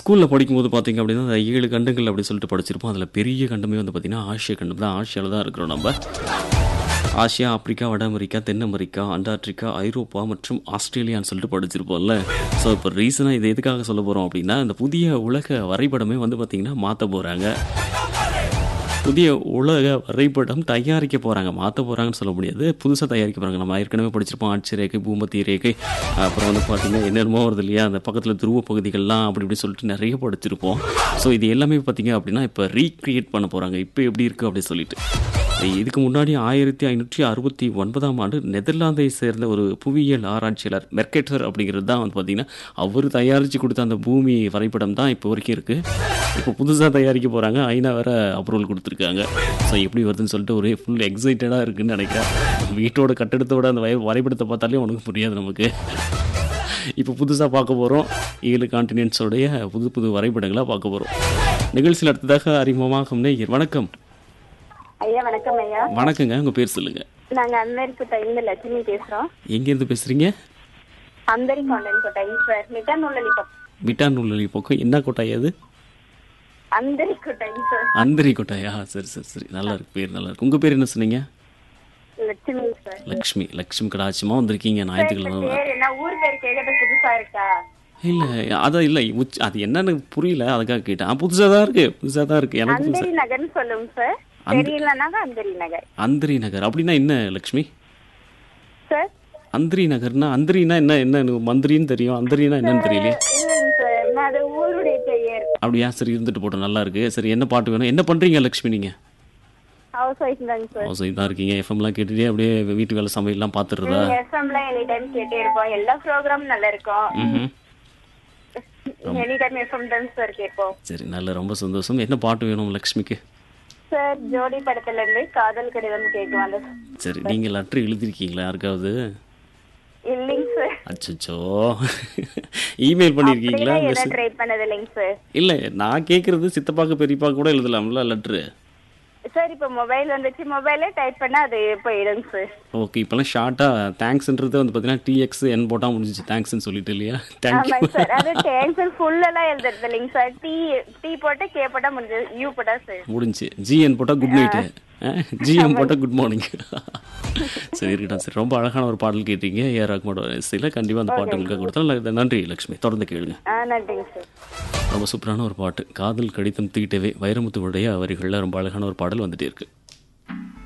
ஸ்கூலில் படிக்கும்போது பார்த்தீங்க அப்படின்னா அந்த ஏழு கண்டங்கள் அப்படி சொல்லிட்டு படிச்சிருப்போம் அதில் பெரிய கண்டமே வந்து பார்த்தீங்கன்னா ஆசிய கண்டம் தான் ஆசியாவில் தான் இருக்கிறோம் நம்ம ஆசியா ஆப்பிரிக்கா வட அமெரிக்கா தென் அமெரிக்கா அண்டார்டிகா ஐரோப்பா மற்றும் ஆஸ்திரேலியான்னு சொல்லிட்டு படிச்சிருப்போம்ல ஸோ இப்போ ரீசனாக இது எதுக்காக சொல்ல போகிறோம் அப்படின்னா இந்த புதிய உலக வரைபடமே வந்து பார்த்திங்கன்னா மாற்ற போகிறாங்க புதிய உலக வரைபடம் தயாரிக்க போகிறாங்க மாற்ற போகிறாங்கன்னு சொல்ல முடியாது புதுசாக தயாரிக்க போகிறாங்க நம்ம ஏற்கனவே படிச்சிருப்போம் ஆட்சி ரேகை பூமத்தி ரேகை அப்புறம் வந்து பார்த்திங்கன்னா என்னென்னமோ வருது இல்லையா அந்த பக்கத்தில் துருவ பகுதிகள்லாம் அப்படி இப்படி சொல்லிட்டு நிறைய படிச்சிருப்போம் ஸோ இது எல்லாமே பார்த்திங்க அப்படின்னா இப்போ ரீக்ரியேட் பண்ண போகிறாங்க இப்போ எப்படி இருக்குது அப்படி சொல்லிட்டு இதுக்கு முன்னாடி ஆயிரத்தி ஐநூற்றி அறுபத்தி ஒன்பதாம் ஆண்டு நெதர்லாந்தை சேர்ந்த ஒரு புவியியல் ஆராய்ச்சியாளர் மெர்கெட்டர் அப்படிங்கிறது தான் வந்து பார்த்திங்கன்னா அவர் தயாரித்து கொடுத்த அந்த பூமி வரைபடம் தான் இப்போ வரைக்கும் இருக்குது இப்போ புதுசாக தயாரிக்க போகிறாங்க ஐநா வேற அப்ரூவல் கொடுத்துருக்காங்க ஸோ எப்படி வருதுன்னு சொல்லிட்டு ஒரே ஃபுல் எக்ஸைட்டடாக இருக்குன்னு நினைக்கிறேன் வீட்டோட கட்டடத்தோட அந்த வய வரைபடத்தை பார்த்தாலே உனக்கு புரியாது நமக்கு இப்போ புதுசாக பார்க்க போகிறோம் ஏழு கான்டினென்ட்ஸோடைய புது புது வரைபடங்களாக பார்க்க போகிறோம் நிகழ்ச்சியில் அடுத்ததாக அறிமுகமாகும் நேயர் வணக்கம் ஐயா வணக்கம் ஐயா வணக்கங்க உங்கள் பேர் சொல்லுங்கள் நாங்க அந்தரிக்கோட்டை இருந்து லட்சுமி பேசுறோம் எங்கேருந்து பேசுகிறீங்க அந்தரி காண்டன் கோட்டை சார் மிட்டா நூலலி மிட்டான் உள்ளி பக்கம் என்ன கொட்டாய் அது அந்தரி கோட்டை சார் அந்தரி கொட்டாயா சரி சரி சரி நல்லா இருக்கு பேர் நல்லா இருக்கு உங்கள் பேர் என்ன சொன்னீங்க லட்சுமி சார் லக்ஷ்மி லக்ஷ்மி கடாட்சியமாக வந்திருக்கீங்க ஞாயிற்றுக்கிழமை பேர் என்ன ஊர் பேர் கேட்கறது புதுசா இருக்கா இல்லை அதான் இல்லை உச் அது என்னன்னு புரியல அதுக்காக கேட்டேன் புதுசாக தான் இருக்கு புதுசாக தான் இருக்கு எனக்கு புதுசா அந்தரி நகர்னு சொல்லுங்க சார் தெரியலனாக்க அந்தரி நகர் அந்தரி நகர் அப்படின்னா என்ன லக்ஷ்மி சார் அந்தரி நகர்னா அந்தரினா என்ன என்ன எனக்கு மந்திரின்னு தெரியும் அந்தரினா என்னன்னு தெரியலையே இல்லைங்க சார் நான் அது ஊருடைய பெயர் அப்படியா சரி இருந்துட்டு போட்டோம் நல்லா இருக்கு சரி என்ன பாட்டு வேணும் என்ன பண்றீங்க லக்ஷ்மி நீங்க ஹவுஸ் ஒய்ஃப் தாங்க சார் ஹவுஸ் இதாக இருக்கீங்க எஃப்எம்லாம் கேட்டுட்டே அப்படியே வீட்டு வேலை சமையல்லாம் பார்த்துடுறதா எஃப்எம்ல எனி டைம் கேட்டே இருப்போம் எல்லா ப்ரோக்ராம் நல்லா இருக்கும் ம் எனி டைம் எஃப்எம் தான் சார் கேட்போம் சரி நல்ல ரொம்ப சந்தோஷம் என்ன பாட்டு வேணும் லக்ஷ்மிக்கு சார் ஜோடி படத்துல இருந்து காதல் கடிதம் கேட்கும் அந்த சரி நீங்கள் லெட்ரு எழுதிருக்கீங்களா யாருக்காவது இல்லைங்க சார் அச்சோ இமெயில் பண்ணியிருக்கீங்களா அப்படிலாம் எதுவும் ட்ரை பண்ணது இல்லைங்க சார் இல்லை நான் கேட்குறது சித்தப்பாக்கு பெரியப்பாக்கு கூட எழுதலாம்ல லெட்ரு சார் இப்போ மொபைல் வந்துச்சு மொபைலே டைப் பண்ணா அது போயிடுங்க சார் ஓகே இப்போலாம் ஷார்ட்டாக தேங்க்ஸ்ன்றது வந்து பார்த்தீங்கன்னா டிஎக்ஸ் என் போட்டால் முடிஞ்சிச்சு தேங்க்ஸ்ன்னு சொல்லிட்டு இல்லையா தேங்க்யூ ஆமாங்க சார் அது டென்ஷன் ஃபுல் எல்லாம் எழுதுறது இல்லைங்க சார் டீ டீ போட்டு கே போட்டா முடிஞ்சது யூ போட்டா சார் முடிஞ்சு ஜிஎன் போட்டால் குட் நைட்டு ஜிஎம் போட்டால் குட் மார்னிங் சரி இருக்கட்டும் சரி ரொம்ப அழகான ஒரு பாடல் கேட்டீங்க ஏ ராக்மோட இசையில் கண்டிப்பாக அந்த பாட்டு உங்களுக்கு கொடுத்தா நன்றி லக்ஷ்மி தொடர்ந்து கேளுங்க ஆ நன்றிங்க சார் ரொம்ப சூப்பரான ஒரு பாட்டு காதல் கடிதம் தீட்டவே வைரமுத்துவுடைய வரிகளில் ரொம்ப அழகான ஒரு பாடல் வந்துட்டே இருக்கு